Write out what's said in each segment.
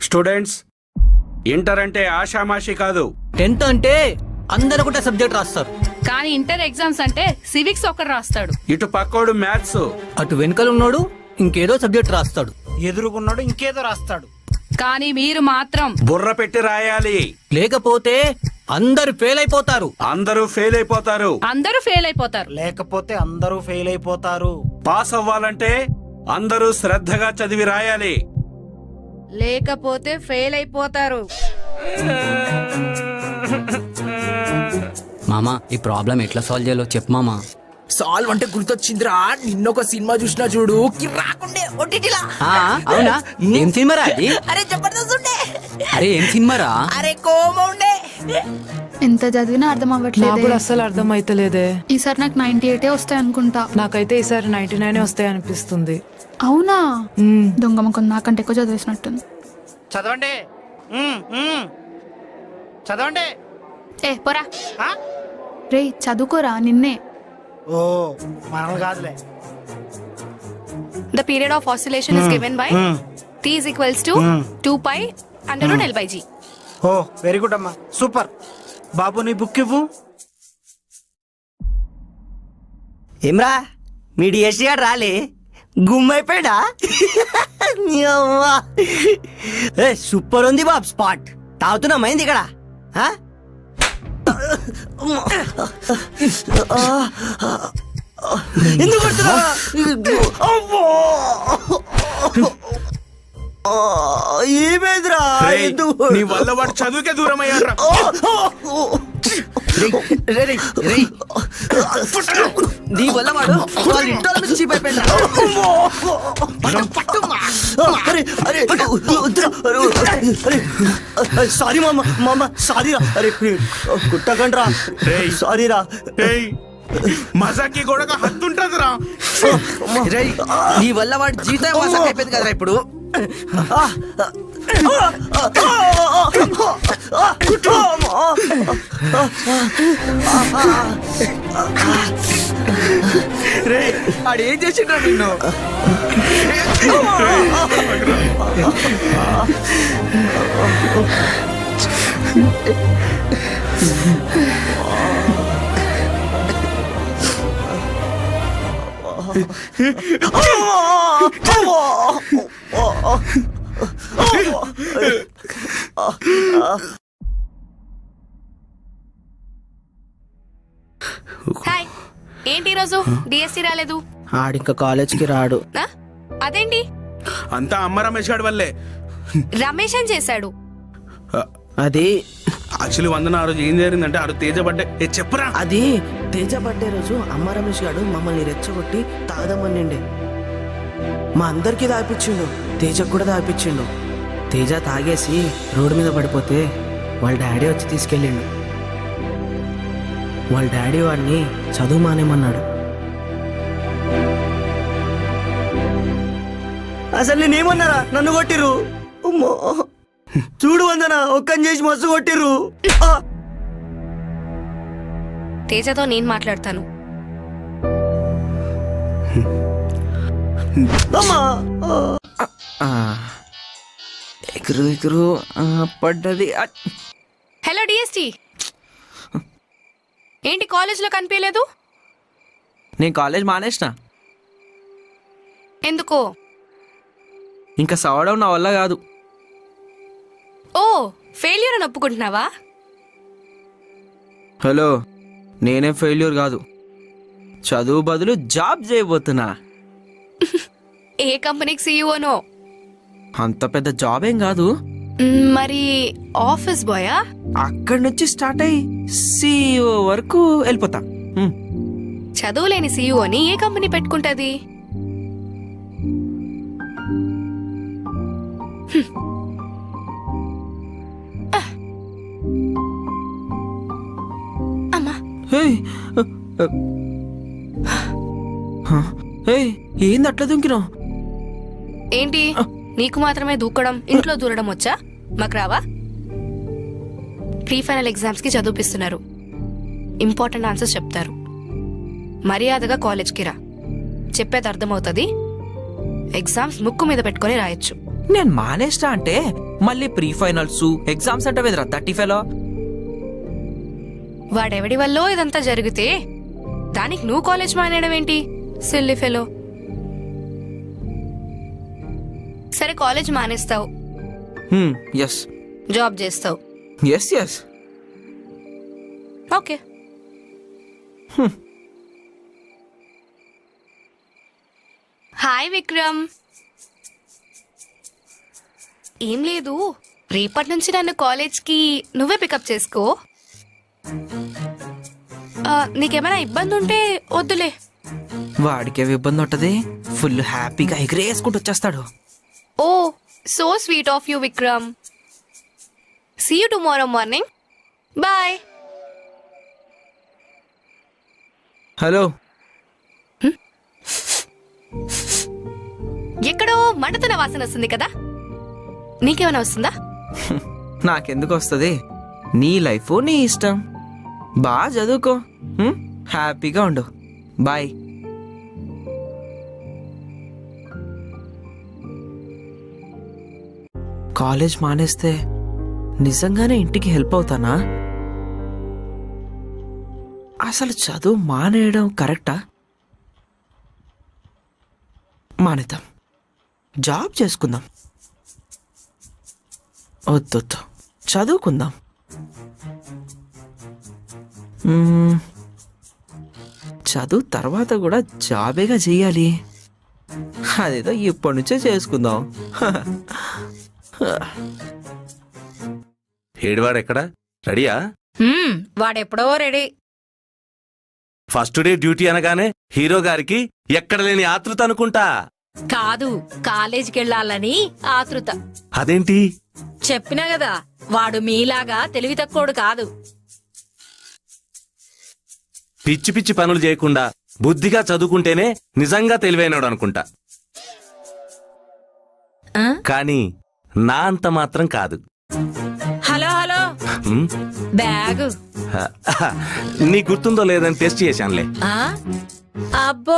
Students inter అంటే ఆషామాషి కాదు టెన్త్ అంటే అందరు ఒకటే సబ్జెక్ట్ రాస్తారు కానీ ఇంటర్ ఎగ్జామ్స్ అంటే సివిక్స్ ఒకరు రాస్తాడు ఇటు పక్కోడు మ్యాథ్స్ అటు వెనకలు ఉన్నాడు ఇంకేదో సబ్జెక్ట్ రాస్తాడు ఎదురుకున్నాడు ఇంకేదో రాస్తాడు కానీ మీరు మాత్రం బుర్ర పెట్టి రాయాలి లేకపోతే అందరు ఫెయిల్ అయిపోతారు అందరూ ఫెయిల్ అయిపోతారు అందరూ ఫెయిల్ అయిపోతారు లేకపోతే అందరూ ఫెయిల్ అయిపోతారు పాస్ అవ్వాలంటే అందరూ శ్రద్ధగా చదివి రాయాలి లేకపోతే ఫెయిల్ అయిపోతారు మామా ఈ ప్రాబ్లం ఎట్లా సాల్వ్ చేయాలో చెప్పు మామా సాల్వ్ అంటే గుర్తొచ్చిందిరా నిన్నొక సినిమా చూసినా చూడు రాకుండే ఓటీటీలా ఆ, అవునా ఏం సినిమా రా అది అరే జబర్దస్త్ ఉండే అరే ఏం సినిమా రా అరే కోమ ఉండే ఎంత చదివినా అర్థం నాకు అవ్వట్లేదు కూడా అస్సలు అర్థం అయితలేదే ఈసారి నాకు నైన్టీ ఎయిటే వస్తాయి అనుకుంటా నాకైతే ఈసారి నైన్టీ నైన్ వస్తాయి అనిపిస్తుంది అవునా మ్మ్. దొంగ ముఖం నాకంటే ఎక్కువ చదివేసినట్టుంది చదవండి ఉమ్, ఉమ్. చదవండి ఏ పోరా ఆ? రే చదువుకోరా నిన్నే ఓ మనల్ని కాదులే The period of oscillation is given by Hmm. T is equals to 2 pi under root L by G. Oh very good అమ్మా సూపర్ బాబు నీ బుక్ ఇవ్వు ఏమ్రా మీ డిఎస్సీ గారు రాలే గుమ్మైపోయాడా నీ అవ్వ. ఏ సూపర్ ఉంది బాబ్ స్పాట్ తాగుతున్నా మైంది ఇక్కడ ఆ? ఎందుకు కొడుతున్నావు? అమ్మో! ఆ, ఏమైందిరా రేయ్, ఎందుకు నీ వల్ల వాడు చదువుకే దూరం అయ్యాడ్రా నీ వల్ల వాడు వాళ్ళ ఇంట్లో నుంచి చీప్ అయిపోయిండ్రా. అరే అరే వద్దురా, అరే, అరే, సారీ మామ మామ సారీ రా అరే కుట్టకండ్రా రేయ్. సారీ రా ఏయ్, మజాకి కూడా హద్దు ఉంటదిరా రేయ్, నీ వల్ల వాడి జీవితం మోసం అయిపోయింది కదరా ఇప్పుడు ఆడు ఏం చేసిండ్రా నిన్ను హాయ్ ఏంటి ఈరోజు డిఎస్సి రాలేదు ఆడింక కాలేజ్కి రాడు ఆ? అదేంటి అంతా అమ్మ రమేష్ గారి వల్లే రమేష్ అని చేశాడు అది యాక్చువల్లీ వందన ఆ రోజు ఏం జరిగిందంటే ఆ రోజు తేజ పడ్డే ఏ చెప్పురా అది తేజ బర్త్డే రోజు అమ్మ రమేష్ గారు మమ్మల్ని రెచ్చగొట్టి తాగదమ్మనిండే మా అందరికీ తాగిపించిండు తేజకు కూడా తాగిపించిండు తేజ తాగేసి రోడ్డు మీద పడిపోతే వాళ్ళ డాడీ వచ్చి తీసుకెళ్ళిండు వాళ్ళ డాడీ వాడిని చదువు మానేమన్నాడు అసలు నేనేమన్నారా నన్ను కొట్టిరు అమ్మో. చూడు వందన ఒక్కని చేసి మస్తు కొట్టిరు ఆ, తేజతో నేను మాట్లాడతాను అమ్మా ఆ. ఎగురు ఎగురు ఆ, పడ్డది ఆ, హలో డిఎస్టి ఏంటి కాలేజ్లో కనిపించలేదు నేను కాలేజ్ మానేసిన ఎందుకో ఇంకా సవడం నా వల్ల కాదు ఓ ఫెయిల్యూర్ అని ఒప్పుకుంటున్నావా హలో నేనే ఫెయిల్యూర్ కాదు చదువు బదులు జాబ్ చేయబోతున్నా ఏ కంపెనీకి సీఈఓనో అంత పెద్ద జాబ్ ఏం కాదు మరి ఆఫీస్ బాయా అక్కడి నుంచి స్టార్ట్ అయ్యి సిఇఓ వరకు వెళ్ళిపోతా హ్మ్. చదువులేని సీఈఓని ఏ కంపెనీ పెట్టుకుంటది హ్మ్. ఆ. అమ్మా హేయ్, అ, అ. హ, హేయ్, ఏంది అట్లా దుంకినావు ఏంటి నీకు మాత్రమే దూకడం ఇంట్లో దూరడం వచ్చా మాకు రావా ప్రీ ఫైనల్ ఎగ్జామ్స్ కి చదివిపిస్తున్నారు ఇంపార్టెంట్ ఆన్సర్స్ చెప్తారు మర్యాదగా కాలేజ్కి రా చెప్పేది అర్థమవుతుంది ఎగ్జామ్స్ ముక్కు మీద పెట్టుకొని రాయొచ్చు నేను మానేస్తా అంటే మళ్ళీ ప్రీ ఫైనల్స్ ఎగ్జామ్స్ అంటే వెదరా థర్టీ ఫైవ్ వాడెవడి వల్ల ఇదంతా జరిగితే దానికి నువ్వు కాలేజ్ మానేయడం ఏంటి సిల్లి ఫెలో సరే కాలేజ్ మానేస్తావు ఎస్ జాబ్ చేస్తావు yes yes okay hi Vikram ఏం లేదు రేపటి నుంచి నన్ను కాలేజ్కి నువ్వే పికప్ చేసుకో ఆ, నీకేమైనా ఇబ్బంది ఉంటే వద్దులే వాడికి ఏమి ఇబ్బంది ఉంటది ఫుల్ హ్యాపీగా ఎగిరేసుకుంటూ వచ్చేస్తాడు oh so sweet of you Vikram see you tomorrow morning bye hello ఎక్కడో మండుతున్న వాసన వస్తుంది కదా నీకేమైనా వస్తుందా నాకెందుకు వస్తుంది నీ లైఫ్ నీ ఇష్టం బాగా చదువుకో హ్మ్? హ్యాపీగా ఉండు బాయ్ కాలేజ్ మానేస్తే నిజంగానే ఇంటికి హెల్ప్ అవుతానా అసలు చదువు మానేయడం కరెక్టా మానేద్దాం జాబ్ చేసుకుందాం వద్దొద్దు చదువుకుందాం మ్మ్. చదువు తర్వాత కూడా జాబేగా చెయ్యాలి అదేదో ఇప్పటి నుంచే చేసుకుందాం ఏడివాడు ఎక్కడ రెడీయా హ్మ్, వాడెప్పుడో రెడీ ఫస్ట్ డే డ్యూటీ అనగానే హీరో గారికి ఎక్కడ లేని ఆతృత అనుకుంటా కాదు కాలేజీకి వెళ్ళాలని ఆతృత అదేంటి చెప్పినా కదా వాడు మీలాగా తెలివి తక్కువడు కాదు పిచ్చి పిచ్చి పనులు చేయకుండా బుద్ధిగా చదువుకుంటేనే నిజంగా తెలివైనడు అనుకుంటా ఆ? కానీ నా అంత మాత్రం కాదు హలో హలో హ్మ్? బ్యాగు నీ గుర్తుందో లేదని టెస్ట్ చేశానులే ఆ? అబ్బో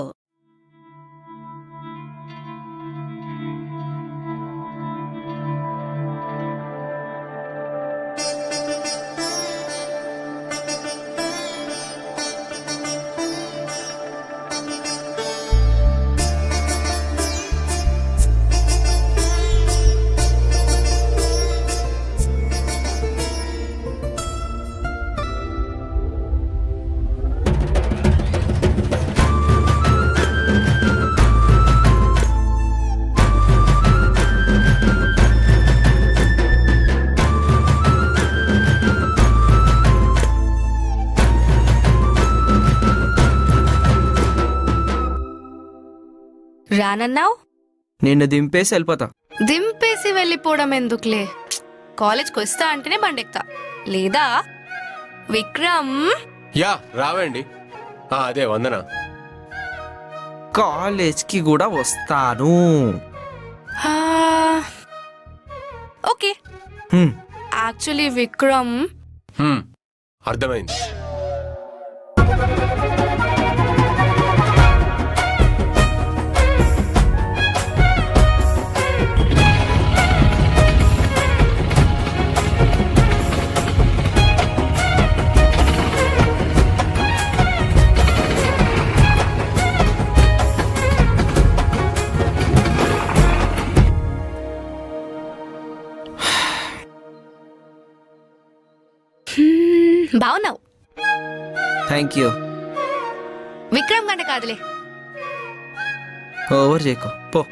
రానన్నావు నిన్ను దింపేసి వెళ్ళిపోతా దింపేసి వెళ్ళిపోవడం ఎందుకులే కాలేజ్కి వస్తా అంటేనే బండెక్తా లేదా విక్రమ్ యా రావండి ఆ, అదే వందన కాలేజ్కి కూడా వస్తాను ఆ, ఓకే హ్మ్. యాక్చువల్లీ విక్రమ్ హ్మ్, అర్థమైంది హ్మ్, బాగున్నావు థ్యాంక్ యూ విక్రమ్ గంట కాదులే ఓవర్ చేయకు పో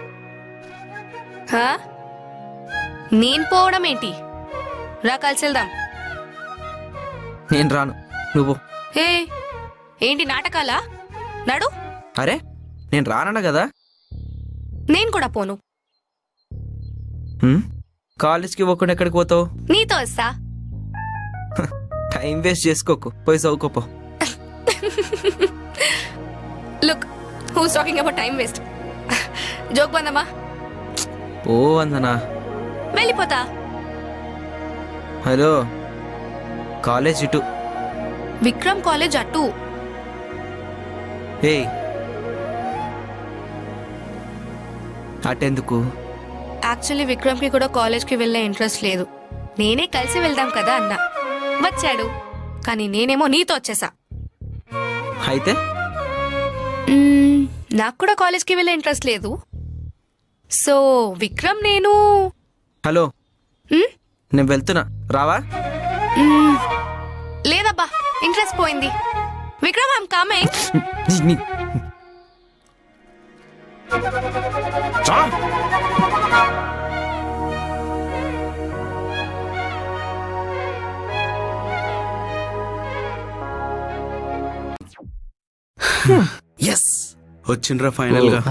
హా? నేను పోవడం ఏంటి రా కలిసి వెళ్దాం నేను రాను నువ్వు హే ఏంటి నాటకాలా నడు అరే నేను రానన్నా కదా నేను కూడా పోను హ్మ్? కాలేజ్కి ఇవ్వకుండా ఎక్కడికి పోతావు నీతో వస్తా టైం వేస్ట్ చేసుకోకు పోయి చదువుకోపో look who's talking about time waste joke బందమ్మా ఓ వందనా వెళ్ళిపోతా హలో కాలేజ్ ఇటు విక్రమ్ కాలేజ్ అటు ఏయ్ అటెందుకు యాక్చువల్లీ విక్రమ్కి కూడా కాలేజ్కి వెళ్ళే ఇంట్రెస్ట్ లేదు నేనే కలిసి వెళ్దాం కదా అన్నా వచ్చాడు కానీ నేనేమో నీతో వచ్చేసా అయితే మ్మ్, నాకు కూడా కాలేజ్కి వెళ్ళే ఇంట్రెస్ట్ లేదు సో విక్రమ్ నేను హలో మ్? నేను వెళ్తున్నా రావా మ్మ్, లేదబ్బా ఇంట్రెస్ట్ పోయింది విక్రమ్ ఐమ్ కమింగ్ నీ- నీ- రా. ఎస్ వచ్చిండ్రా ఫైనల్ గా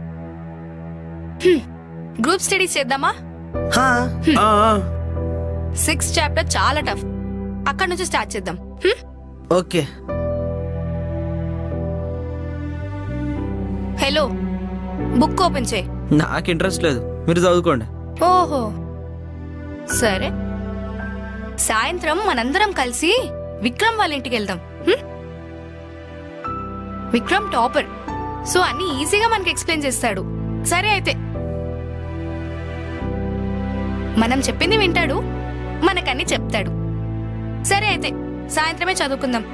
గ్రూప్ స్టడీస్ చేద్దామా ఆ, ఆ. సిక్స్ చాప్టర్ చాలా టఫ్ అక్కడ నుంచి స్టార్ట్ చేద్దాం హ్మ్? ఓకే హలో బుక్ ఓపెన్ చేయి నాకు ఇంట్రెస్ట్ లేదు మీరు చదువుకోండి ఓహో సరే సాయంత్రం మనందరం కలిసి విక్రమ్ వాళ్ళ ఇంటికి వెళ్దాం హ్మ్? విక్రమ్ టాపర్ సో అన్ని ఈజీగా మనకి ఎక్స్ప్లెయిన్ చేస్తాడు సరే అయితే మనం చెప్పింది వింటాడు మనకన్నీ చెప్తాడు సరే అయితే సాయంత్రమే చదువుకుందాం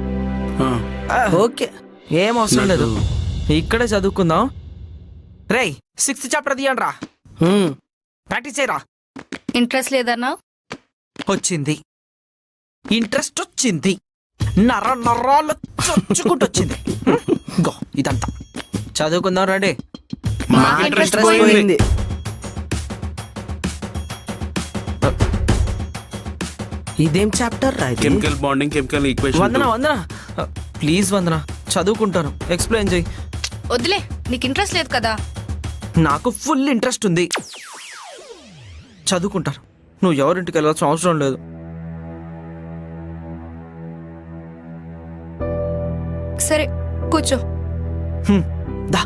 ఓకే ఏం అవసరం లేదు ఇక్కడే చదువుకుందాం రేయ్ సిక్స్త్ చాప్టర్ తీయండి రా ప్రాక్టీస్ చేయరా ఇంట్రెస్ట్ లేదన్నా వచ్చింది ఇంట్రెస్ట్ వచ్చింది నర నరాలు చొచ్చుకుంటూ వచ్చింది హ్మ్? ఇగో ఇదంతా చదువుకుందాం రండి మాకు ఇంట్రెస్ట్ పోయింది ఇదేం చాప్టర్ రా ఇది chemical bonding chemical equation Vandana Vandana please Vandana చదువుకుంటాను ఎక్స్ప్లెయిన్ చేయి వద్దులే నీకు ఇంట్రెస్ట్ లేదు కదా నాకు ఫుల్ ఇంట్రెస్ట్ ఉంది చదువుకుంటాను నువ్వు ఎవరింటికి వెళ్ళాల్సిన అవసరం లేదు సరే కూర్చో హ్మ్, దా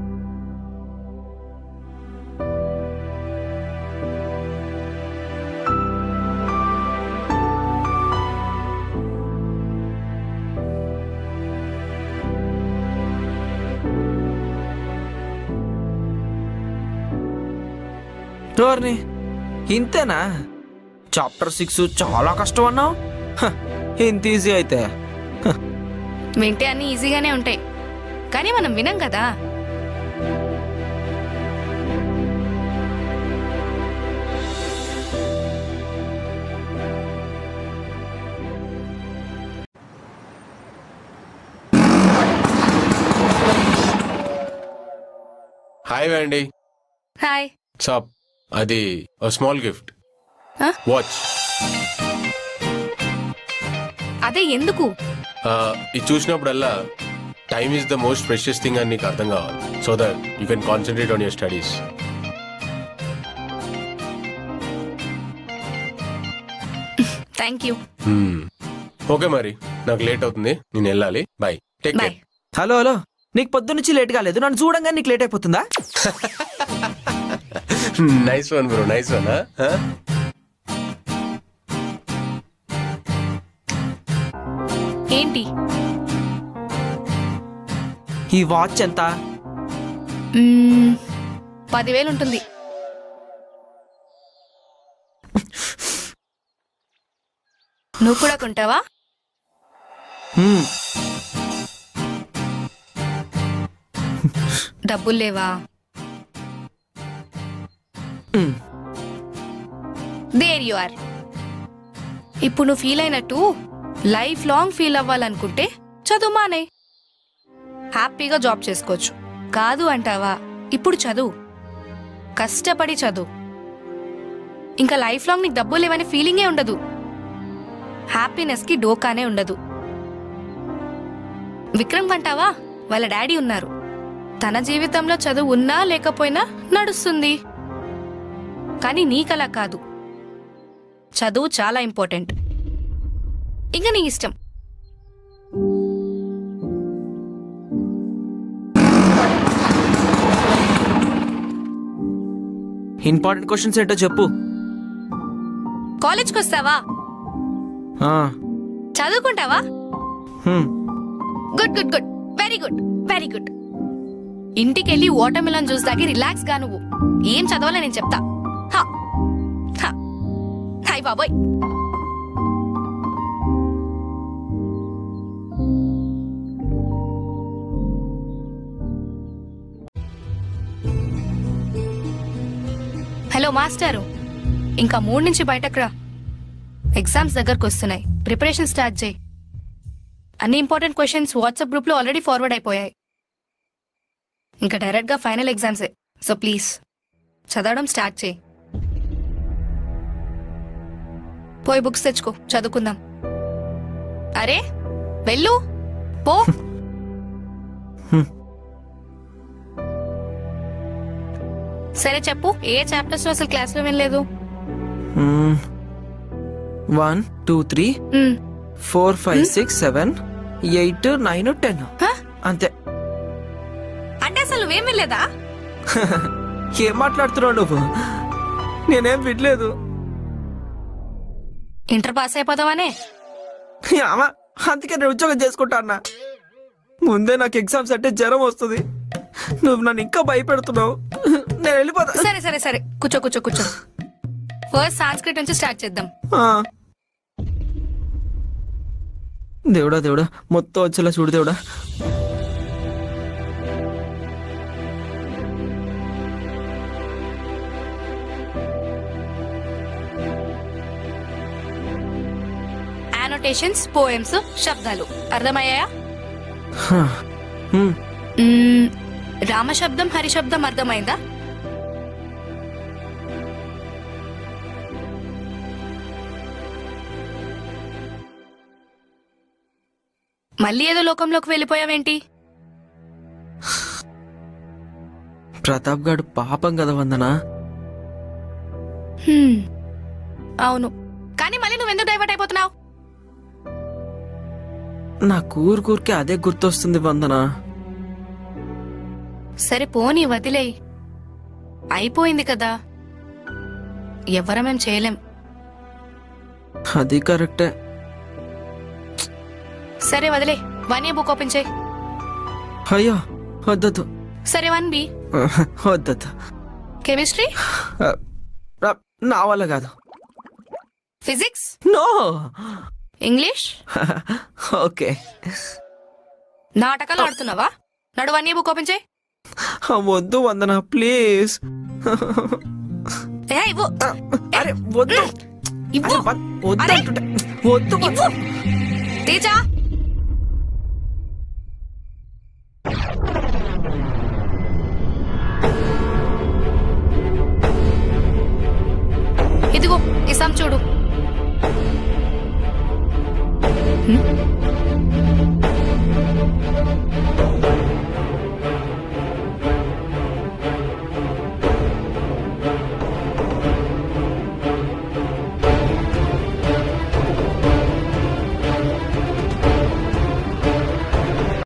ఎవరిని ఇంతేనా చాప్టర్ సిక్స్ చాలా కష్టం అన్నావు హ, ఇంత ఈజీ అయితే వింటే అన్ని ఈజీగానే ఉంటాయి కానీ మనం వినం కదా హాయ్ వేండి హాయ్ సాప్ అది స్మాల్ గిఫ్ట్ Huh? వాచ్ అదే ఎందుకు ఇది చూసినప్పుడల్లా time is the most precious thing అని నీకు అర్థం కావాలి so that you can concentrate on your studies thank you okay మరి నాకు లేట్ అవుతుంది నేను వెళ్ళాలి bye take bye care hello hello నీకు పొద్దున్నుంచి లేట్ కాలేదు నన్ను చూడంగా నీకు లేట్ అయిపోతుందా nice one bro nice one ఏంటి ఈ వాచ్ ఎంత మ్మ్, పదివేలు ఉంటుంది నువ్వు కూడా కొంటావా హ్మ్, డబ్బులు లేవా హ్మ్. దేర్ యు ఆర్ ఇప్పుడు నువ్వు ఫీల్ అయినట్టు లైఫ్ లాంగ్ ఫీల్ అవ్వాలనుకుంటే చదువు మానే హ్యాపీగా జాబ్ చేసుకోవచ్చు కాదు అంటావా ఇప్పుడు చదువు కష్టపడి చదువు ఇంకా లైఫ్ లాంగ్ నీకు డబ్బులు లేవనే ఫీలింగే ఉండదు హ్యాపీనెస్కి డోకానే ఉండదు విక్రమ్ అంటావా వాళ్ళ డాడీ ఉన్నారు తన జీవితంలో చదువు ఉన్నా లేకపోయినా నడుస్తుంది కానీ నీకలా కాదు చదువు చాలా ఇంపార్టెంట్ ఇంకా నీ ఇష్టం ఇంపార్టెంట్ క్వశ్చన్స్ ఏంటో చెప్పు కాలేజ్కి వస్తావా ఆ, చదువుకుంటావా హ్మ్. Good good good very good very good ఇంటికి వెళ్ళి వాటర్మిలన్ జ్యూస్ తాగి రిలాక్స్ గా నువ్వు ఏం చదవాలో నేను చెప్తా హా. హా. హాయ్ బాబోయ్ హలో మాస్టారు ఇంకా మూడు నుంచి బయటకు రా ఎగ్జామ్స్ దగ్గరకు వస్తున్నాయి ప్రిపరేషన్ స్టార్ట్ చేయి అన్ని ఇంపార్టెంట్ క్వశ్చన్స్ వాట్సాప్ గ్రూప్ లో ఆల్రెడీ ఫార్వర్డ్ అయిపోయాయి ఇంకా డైరెక్ట్ గా ఫైనల్ ఎగ్జామ్సే సో ప్లీజ్ చదవడం స్టార్ట్ చేయి పోయి బుక్స్ తెచ్చుకో చదువుకుందాం అరే వెళ్ళు పో సరే చెప్పు ఏ చాప్టర్స్ అసలు క్లాస్ లో వినలేదు one two three hmm. Four five six seven eight nine ten అంతే అంటే అసలు నువ్వేం వినలేదా ఏం మాట్లాడుతున్నావు నువ్వు నేనేం వినలేదు ఇంటర్ పాస్ అయిపోతావనే అమ్మ అందుకే నేను ఉద్యోగం చేసుకుంటా అన్నా ముందే నాకు ఎగ్జామ్స్ అంటే జ్వరం వస్తుంది నువ్వు నన్ను ఇంకా భయపెడుతున్నావు నేను వెళ్ళిపోతా సరే సరే సరే కూర్చో కూర్చో కూర్చో ఫస్ట్ సాంస్క్రిట్ నుంచి స్టార్ట్ చేద్దాం ఆ. దేవుడా దేవుడా మొత్తం వచ్చేలా చూడు దేవుడా యానోటేషన్స్ పోయమ్స్ శబ్దాలు అర్థమయ్యాయా హా. హ్మ్. మ్మ్, రామశబ్దం హరిశబ్దం అర్థమైందా మళ్ళీ ఏదో లోకంలోకి వెళ్ళిపోయావేంటి ప్రతాప్ గాడు పాపం కదా వందనా హ్మ్, అవును కానీ మళ్ళీ నువ్వెందుకు డైవర్ట్ అయిపోతున్నావు నా కూరు కూరికే అదే గుర్తొస్తుంది వందనా సరే పోనీ వదిలేయ్ అయిపోయింది కదా ఎవరమేం చేయలేం అది కరెక్టే సరే వదిలే వన్ ఏ బుక్ ఓపెన్ చేయి అయ్యో వద్దొద్దు సరే వన్ బి వద్దొద్దు కెమిస్ట్రీ ఆ, ఆ, నా వల్ల కాదు ఫిజిక్స్ నో ఇంగ్లీష్ ఓకే నాటకాలు ఆడుతున్నావా నడు వన్ ఏ బుక్ ఓపెన్ చేయి వద్దు వందనా ప్లీజ్ ఏ ఇవ్వు అరే వద్దు ఇవ్వు వద్దు అరే, అంటుంటే. వద్దు ఇవ్వు తేజ ఇదిగో ఈ సమ్ చూడు హ్మ్?